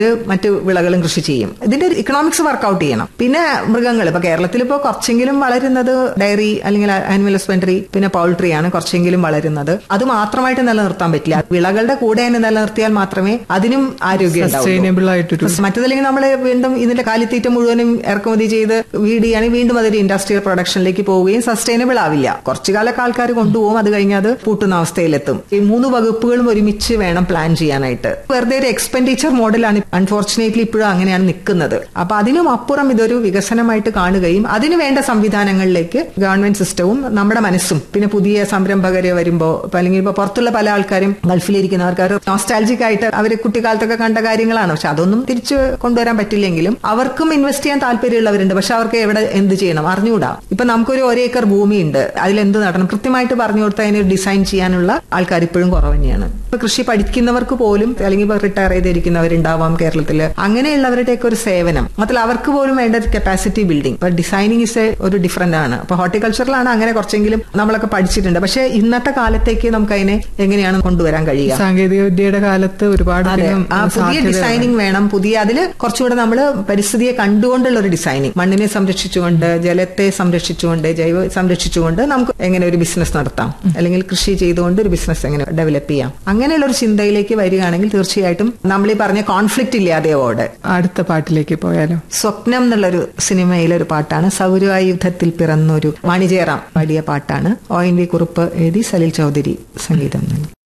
മറ്റു വിളകളും കൃഷി ചെയ്യും ഇതിന്റെ ഇക്കണോമിക്സ് വർക്ക്ഔട്ട് ചെയ്യണം പിന്നെ മൃഗങ്ങൾ ഇപ്പൊ കേരളത്തിൽ ഇപ്പോൾ കുറച്ചെങ്കിലും വളരുന്നത് ഡയറി അല്ലെങ്കിൽ ആനിമൽ ഹസ്ബൻഡറി പിന്നെ പൗൾട്രി ആണ് കുറച്ചെങ്കിലും വളരുന്നത് അത് മാത്രമായിട്ട് നിലനിർത്താൻ പറ്റില്ല വിളകളുടെ കൂടെ തന്നെ നിലനിർത്തിയാൽ മാത്രമേ അതിനും ആരോഗ്യം ഉണ്ടാവൂ സസ്റ്റൈനബിൾ ആയിട്ടൊരു മറ്റതല്ലെങ്കിൽ നമ്മൾ വീണ്ടും ഇതിന്റെ കാലിത്തീറ്റ മുഴുവനും ഇറക്കുമതി ചെയ്ത് വീടുകയാണെങ്കിൽ വീണ്ടും അതൊരു ഇൻഡസ്ട്രിയൽ പ്രൊഡക്ഷനിലേക്ക് പോവുകയും സസ്റ്റൈനബിൾ ആവില്ല കുറച്ചു കാലൊക്കെ ആൾക്കാർ കൊണ്ടുപോകും അത് കഴിഞ്ഞാൽ അത് പൂട്ടുന്ന അവസ്ഥയിലെത്തും ഈ മൂന്ന് വകുപ്പുകളും ഒരുമിച്ച് വേണം പ്ലാൻ ചെയ്യാനായിട്ട് വെറുതെ ഒരു എക്സ്പെൻഡിച്ചർ മോഡലാണ് അൺഫോർച്ചുനേറ്റ്ലി ഇപ്പോഴും അങ്ങനെയാണ് നിൽക്കുന്നത് അപ്പൊ അതിനും അപ്പുറം ഇതൊരു വികസനമായിട്ട് കാണുകയും അതിന് വേണ്ട സംവിധാനങ്ങളിലേക്ക് ഗവൺമെന്റ് സിസ്റ്റവും നമ്മുടെ മനസ്സും പിന്നെ പുതിയ സംരംഭകര് വരുമ്പോ ഇപ്പൊ അല്ലെങ്കിൽ ഇപ്പൊ പുറത്തുള്ള പല ആൾക്കാരും ഗൾഫിലിരിക്കുന്നവർക്ക് അവർ നോസ്റ്റാലജിക് ആയിട്ട് അവർ കുട്ടിക്കാലത്തൊക്കെ കണ്ട കാര്യങ്ങളാണ് പക്ഷെ അതൊന്നും തിരിച്ചു കൊണ്ടുവരാൻ പറ്റില്ലെങ്കിലും അവർക്കും ഇൻവെസ്റ്റ് ചെയ്യാൻ താല്പര്യമുള്ളവരുണ്ട് പക്ഷെ അവർക്ക് എവിടെ എന്ത് ചെയ്യണം അറിഞ്ഞുകൂടാ ഇപ്പൊ നമുക്കൊരു ഒരേക്കർ ഭൂമിയുണ്ട് അതിലെന്ത് നടണം കൃത്യമായിട്ട് പറഞ്ഞു കൊടുത്താൽ അതിന് ഡിസൈൻ ചെയ്യാനുള്ള ആൾക്കാർ ഇപ്പോഴും കുറവ് തന്നെയാണ് ഇപ്പൊ കൃഷി പഠിക്കുന്നവർക്ക് പോലും അല്ലെങ്കിൽ ഇപ്പൊ റിട്ടയർ ചെയ്തിരിക്കുന്നവരുണ്ടാവാം കേരളത്തില് അങ്ങനെയുള്ളവരുടെയൊക്കെ ഒരു സേവനം മാത്രമല്ല അവർക്ക് പോലും വേണ്ട കപ്പാസിറ്റി ബിൽഡിംഗ് ഇപ്പൊ ഡിസൈനിങ് ഇസ് ഒരു ഡിഫറെന്റ് ആണ് അപ്പൊ ഹോർട്ടിക്കൾച്ചറിലാണ് അങ്ങനെ കുറച്ചെങ്കിലും നമ്മളൊക്കെ പഠിച്ചിട്ടുണ്ട് പക്ഷെ ഇന്നത്തെ കാലത്തേക്ക് നമുക്ക് അതിനെ എങ്ങനെയാണ് കൊണ്ടുവരാൻ കഴിയുക സാങ്കേതിക വിദ്യയുടെ കാലത്ത് ഒരുപാട് അതെ അധികം ആ പുതിയ സാധ്യതകൾ ഡിസൈനിങ് വേണം പുതിയ അതില് കുറച്ചുകൂടെ നമ്മൾ പരിസ്ഥിതിയെ കണ്ടുകൊണ്ടുള്ള ഒരു ഡിസൈനിങ് മണ്ണിനെ സംരക്ഷിച്ചുകൊണ്ട് ജലത്തെ സംരക്ഷിച്ചുകൊണ്ട് ജൈവ സംരക്ഷിച്ചുകൊണ്ട് നമുക്ക് എങ്ങനെ ഒരു ബിസിനസ് നടത്താം അല്ലെങ്കിൽ കൃഷി ചെയ്തുകൊണ്ട് ഒരു ബിസിനസ് എങ്ങനെ ഡെവലപ്പ് ചെയ്യാം അങ്ങനെയുള്ള ഒരു ചിന്തയിലേക്ക് വരികയാണെങ്കിൽ തീർച്ചയായിട്ടും നമ്മൾ ഈ പറഞ്ഞ കോൺഫ്ലിക്റ്റ് ഇല്ലാതെ ഓട് അടുത്ത പാട്ടിലേക്ക് പോയാലോ സ്വപ്നം എന്നുള്ളൊരു സിനിമയിലെ ഒരു പാട്ടാണ് സൗരവായുധത്തിൽ പിറന്നൊരു വാണിജ്യറാം പാടിയ പാട്ടാണ് ഒ എൻ വി കുറുപ്പ് എഴുതി സലിൽ ചൗധരി സംഗീതം നൽകി